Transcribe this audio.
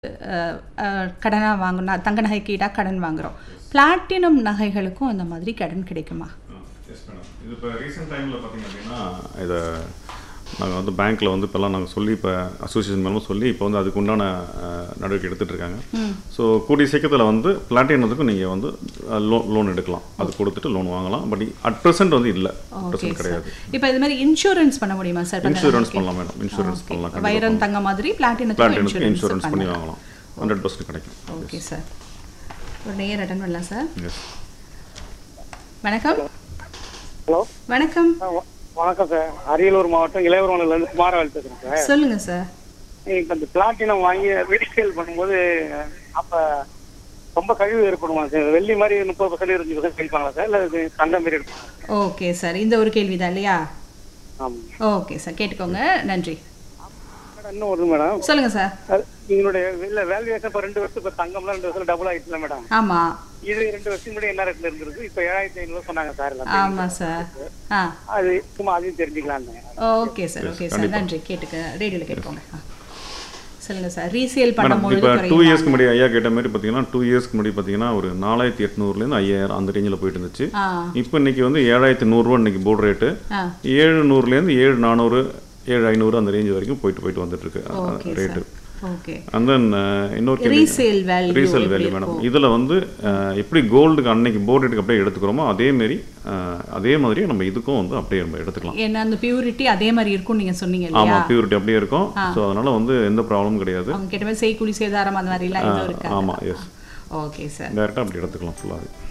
கடனாக வாங்கினா தங்க நகைக்கு ஈடாக கடன் வாங்குகிறோம் பிளாட்டினம் நகைகளுக்கும் அந்த மாதிரி கடன் கிடைக்குமா எஸ் மேடம் இது இப்போ ரீசெண்ட் டைமில் பார்த்தீங்க அப்படின்னா இதை நாங்கள் வந்து பேங்க்கில் வந்து இப்போல்லாம் நாங்கள் சொல்லி இப்போ அசோசியேஷன் மூலமாக சொல்லி இப்போ வந்து அதுக்கு உண்டான அஹ், நடவடிக்கை எடுத்துகிட்டு இருக்காங்க ஸோ கூடிய சீக்கிரத்தில் வந்து பிளாட்டினத்துக்கும் நீங்கள் வந்து லோன் லோன் எடுக்கலாம் அது கொடுத்துட்டு லோன் வாங்கலாம் பட் அட் ப்ரெசென்ட் வந்து இல்லை ஓகே ப்ரெசென்ட் சார் கிடையாது இப்போ இது மாதிரி இன்சூரன்ஸ் பண்ண முடியுமா சார் இன்சூரன்ஸ் பண்ணலாம் மேடம் இன்சூரன்ஸ் பண்ணலாம் கண்டிப்பாக வைரம் தங்க மாதிரி பிளாட்டினத்துக்கு பிளாட்டினத்துக்கு இன்சூரன்ஸ் இன்சூரன்ஸ் பண்ணி வாங்கலாம் ஹண்ட்ரட் பர்சன்ட் கிடைக்கும் ஓகே சார் ஒரு நேர் அட்டன் பண்ணலாம் சார் எஸ் வணக்கம் ஹலோ வணக்கம் ஆ, வ- வணக்கம் சார் அரியலூர் மாவட்டம் இளையவரம்லேருந்து குமாரவேல் பேசுகிறேன் சார் சொல்லுங்க சார் இப்போ இந்த பிளாட்டினம் வாங்கி ரீசேல் பண்ணும்போது அப்போ ரொம்ப கழிவு ஏற்படுமா சார் வெள்ளி மாதிரி முப்பது பர்சன்ட் இருபது பர்சன்ட் கழிப்பாங்களா சார் இல்லை இது சண்டை மாதிரி இருக்கும் ஓகே சார் இந்த ஒரு கேள்வி தான் இல்லையா ஆமாம் ஓகே சார் கேட்டுக்கோங்க நன்றி மேடம் இன்னும் ஒரு மேடம் சொல்லுங்க சார் அது எங்களுடைய இல்லை வேல்யூவேஷன் இப்போ ரெண்டு வருஷம் இப்போ தங்கம்லாம் ரெண்டு வருஷம் டபுள் ஆயிடுச்சுல மேடம் ஆமா இது ரெண்டு வருஷம் முன்னாடி என்ன ரேட்டில் இருந்திருக்கு இப்போ ஏழாயிரத்தி ஐநூறு சொன்னாங்க சார் எல்லாம் ஆமா சார் ஆ அது சும்மா அதையும் தெரிஞ்சுக்கலான்னு ஓகே சார் ஓகே சார் நன்றி கேட்டுக்க ரேடியோவில் கேட்டுக்கோங்க ஆ. சொல்லுங்க சார் ரீசேல் மேடம் பண்ணும்பொழுது இப்போ டூ குறையுமா? இயர்ஸ்க்கு முன்னாடி ஐயா கேட்ட மாதிரி பார்த்தீங்கன்னா டூ இயர்ஸ்க்கு முன்னாடி பார்த்தீங்கன்னா ஒரு நாலாயிரத்தி எட்நூறுலேருந்து ஐயாயிரம் அந்த ரேஞ்சில் போயிட்டு இருந்துச்சு ஆ இப்போ இன்னைக்கு வந்து ஏழாயிரத்தி நூறுரூவா இன்னைக்கு போர்டு ரேட்டு ஆ ஏழு நூறுலேருந்து ஏழு நானூறு ஏழு ஐநூறு அந்த ரேஞ்ச் வரைக்கும் போயிட்டு போயிட்டு வந்துட்டு ஓகே இருக்கு rate sir okay and then இன்னொரு கேள்வி resale value resale value madam இதில் வந்து அஹ், எப்படி கோல்டுக்கு அன்னைக்கு போர்டு ரேட்டுக்கு அப்படியே எடுத்துக்கிறோமோ அதே மாரி அஹ், அதே மாதிரி நம்ம இதுக்கும் வந்து அப்படியே நம்ம எடுத்துக்கலாம் ஏன்னா அந்த பியூரிட்டி அதே மாதிரி இருக்கும் நீங்க சொன்னீங்க இல்லையா ஆமாம் பியூரிட்டி அப்படியே இருக்கும் ஸோ அதனால வந்து எந்த ப்ராப்ளமும் கிடையாது அவங்க கேட்ட மாதிரி செய்கூலி சேதாரம் அந்த மாதிரி எல்லாம் எதுவும் இருக்கா ஆமாம் எஸ் ஓகே சார் டேரெக்டாக அப்படி எடுத்துக்கலாம் ஃபுல்லாக